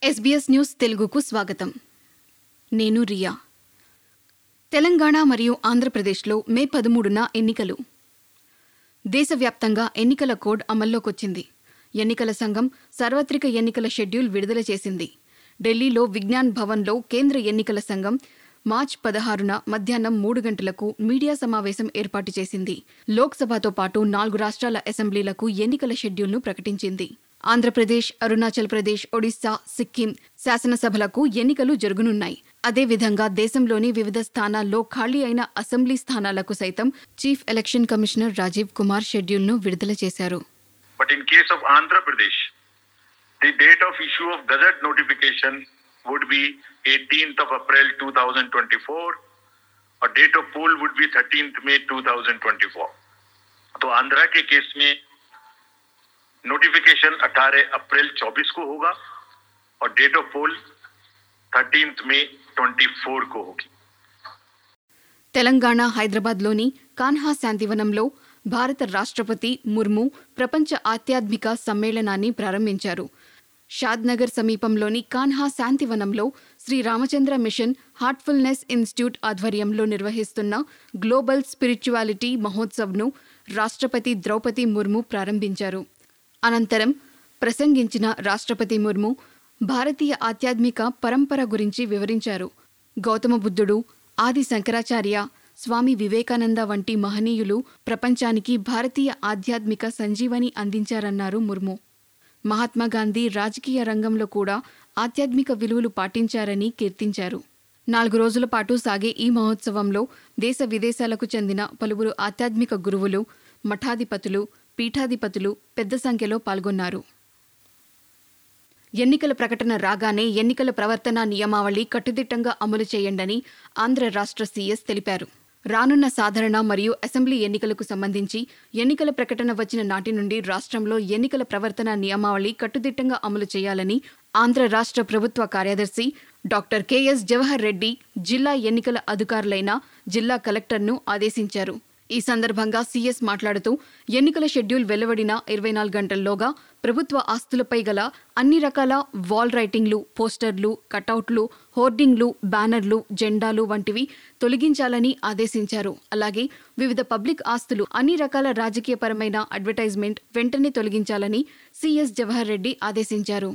SBS news తెలుగుకు స్వాగతం నేను రియా తెలంగాణ మరియు ఆంధ్రప్రదేశ్లో మే పదమూడున ఎన్నికలు దేశవ్యాప్తంగా ఎన్నికల కోడ్ అమల్లోకొచ్చింది ఎన్నికల సంఘం సార్వత్రిక ఎన్నికల షెడ్యూల్ విడుదల చేసింది ఢిల్లీలో విజ్ఞాన్ భవన్లో కేంద్ర ఎన్నికల సంఘం మార్చ్ పదహారున మధ్యాహ్నం మూడు గంటలకు మీడియా సమావేశం ఏర్పాటు చేసింది లోక్సభతో పాటు నాలుగు రాష్ట్రాల అసెంబ్లీలకు ఎన్నికల షెడ్యూల్ను ప్రకటించింది ఆంధ్రప్రదేశ్ అరుణాచల్ ప్రదేశ్ ఒడిశా సిక్కిం శాసనసభలకు ఎన్నికలు జరుగునున్నాయి అదేవిధంగా దేశంలోని వివిధ స్థానాల్లో ఖాళీ అయిన అసెంబ్లీ స్థానాలకు సైతం chief election commissioner Rajiv Kumar షెడ్యూల్ను విడుదల చేశారు But in case of Andhra Pradesh, the date of issue of gazette notification would be 18th of April 2024 और date of poll would be 13th May 2024. तो आंध्रा के केस में नोटिफिकेशन 18 अप्रैल 24 को होगा और डेट ऑफ पोल 13th मई 24 को होगी తెలంగాణ హైదరాబాద్లోని కాన్హా శాంతివనంలో భారత రాష్ట్రపతి ముర్ము ప్రపంచ ఆధ్యాత్మిక సమ్మేళనాన్ని ప్రారంభించారు షాద్నగర్ సమీపంలోని కాన్హా శాంతివనంలో Shri Ramachandra mission heartfulness institute ఆధ్వర్యంలో నిర్వహిస్తున్న గ్లోబల్ స్పిరిచువాలిటీ మహోత్సవ్ను రాష్ట్రపతి ద్రౌపది ముర్ము ప్రారంభించారు అనంతరం ప్రసంగించిన రాష్ట్రపతి ముర్ము భారతీయ ఆధ్యాత్మిక పరంపర గురించి వివరించారు గౌతమ బుద్ధుడు ఆది శంకరాచార్య స్వామి వివేకానంద వంటి మహనీయులు ప్రపంచానికి భారతీయ ఆధ్యాత్మిక సంజీవని అందించారన్నారు ముర్ము మహాత్మా గాంధీ రాజకీయ రంగంలో కూడా ఆధ్యాత్మిక విలువలు పాటించారని కీర్తించారు నాలుగు రోజుల పాటు సాగే ఈ మహోత్సవంలో దేశ విదేశాలకు చెందిన పలువురు ఆధ్యాత్మిక గురువులు మఠాధిపతులు పీఠాధిపతులు పెద్ద సంఖ్యలో పాల్గొన్నారు ఎన్నికల ప్రకటన రాగానే ఎన్నికల ప్రవర్తన నియమావళి కట్టుదిట్టంగా అమలు చేయండని ఆంధ్ర రాష్ట్ర సీఎస్ తెలిపారు రానున్న సాధారణ మరియు అసెంబ్లీ ఎన్నికలకు సంబంధించి ఎన్నికల ప్రకటన వచ్చిన నాటి నుండి రాష్ట్రంలో ఎన్నికల ప్రవర్తన నియమావళి కట్టుదిట్టంగా అమలు చేయాలని ఆంధ్ర రాష్ట్ర ప్రభుత్వ కార్యదర్శి డాక్టర్ కెఎస్ జవహర్ రెడ్డి జిల్లా ఎన్నికల అధికారులైన జిల్లా కలెక్టర్ను ఆదేశించారు ఈ సందర్భంగా సీఎస్ మాట్లాడుతూ ఎన్నికల షెడ్యూల్ వెలువడిన ఇరవై నాలుగు గంటల్లోగా ప్రభుత్వ ఆస్తులపై గల అన్ని రకాల వాల్ రైటింగ్లు పోస్టర్లు కటౌట్లు హోర్డింగ్లు బ్యానర్లు జెండాలు వంటివి తొలగించాలని ఆదేశించారు అలాగే వివిధ పబ్లిక్ ఆస్తులు అన్ని రకాల రాజకీయపరమైన అడ్వర్టైజ్మెంట్ వెంటనే తొలగించాలని సీఎస్ జవహర్ రెడ్డి ఆదేశించారు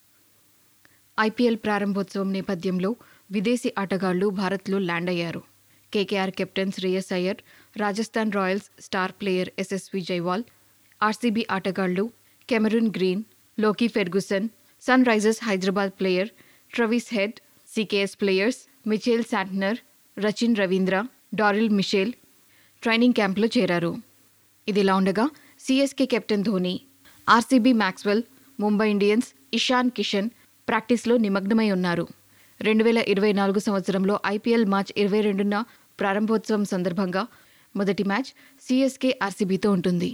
ఐపీఎల్ ప్రారంభోత్సవం నేపథ్యంలో విదేశీ ఆటగాళ్లు భారత్లో ల్యాండ్ అయ్యారు KKR captain Shreyas Iyer Rajasthan Royals star player Yashasvi Jaiswal RCB ఆటగాళ్లు Cameron Green Lockie Ferguson Sunrisers Hyderabad player Travis Head CSK players Mitchell Santner Rachin Ravindra Daryl Mitchell training క్యాంప్లో చేరారు ఇదిలా ఉండగా CSK captain Dhoni RCB Maxwell Mumbai Indians Ishan Kishan ప్రాక్టీస్లో నిమగ్నమై ఉన్నారు రెండు వేల ఇరవై నాలుగు సంవత్సరంలో ఐపీఎల్ మార్చ్ ఇరవై రెండున ప్రారంభోత్సవం సందర్భంగా మొదటి మ్యాచ్ సిఎస్కే ఆర్సీబీతో ఉంటుంది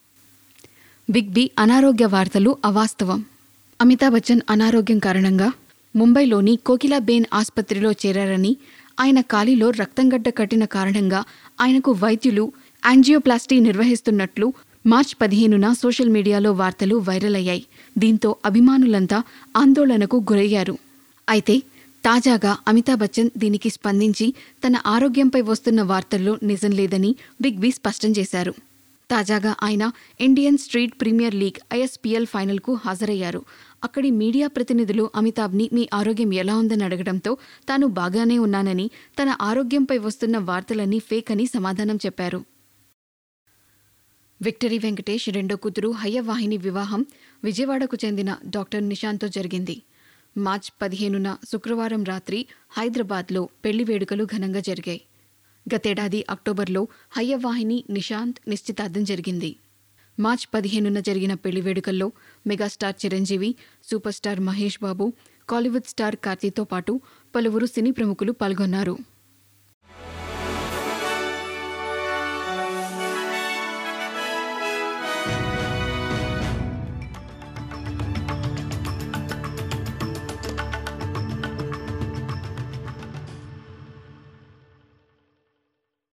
బిగ్ బి అనారోగ్య వార్తలు అవాస్తవం అమితాబ్ బచ్చన్ అనారోగ్యం కారణంగా ముంబైలోని కోకిలాబేన్ ఆసుపత్రిలో చేరారని ఆయన కాలిలో రక్తంగడ్డ కట్టిన కారణంగా ఆయనకు వైద్యులు యాంజియోప్లాస్టీ నిర్వహిస్తున్నట్లు మార్చ్ పదిహేనున సోషల్ మీడియాలో వార్తలు వైరల్ అయ్యాయి దీంతో అభిమానులంతా ఆందోళనకు గురయ్యారు అయితే తాజాగా అమితాబ్ బచ్చన్ దీనికి స్పందించి తన ఆరోగ్యంపై వస్తున్న వార్తల్లో నిజం లేదని బిగ్ బి స్పష్టం చేశారు తాజాగా ఆయన Indian Street Premier League ISPL ఫైనల్కు హాజరయ్యారు అక్కడి మీడియా ప్రతినిధులు అమితాబ్ని మీ ఆరోగ్యం ఎలా ఉందని అడగడంతో తాను బాగానే ఉన్నానని తన ఆరోగ్యంపై వస్తున్న వార్తలన్నీ ఫేక్ అని సమాధానం చెప్పారు విక్టరీ వెంకటేష్ రెండో కూతురు హయ్యవాహిని వివాహం విజయవాడకు చెందిన డాక్టర్ నిషాంత్తో జరిగింది మార్చ్ పదిహేనున శుక్రవారం రాత్రి హైదరాబాద్లో పెళ్లి వేడుకలు ఘనంగా జరిగాయి గతేడాది అక్టోబర్లో హయ్యవాహిని నిశాంత్ నిశ్చితార్థం జరిగింది మార్చ్ పదిహేనున జరిగిన పెళ్లి వేడుకల్లో megastar Chiranjeevi super star Mahesh Babu Kollywood star కార్తీతో పాటు పలువురు సినీ ప్రముఖులు పాల్గొన్నారు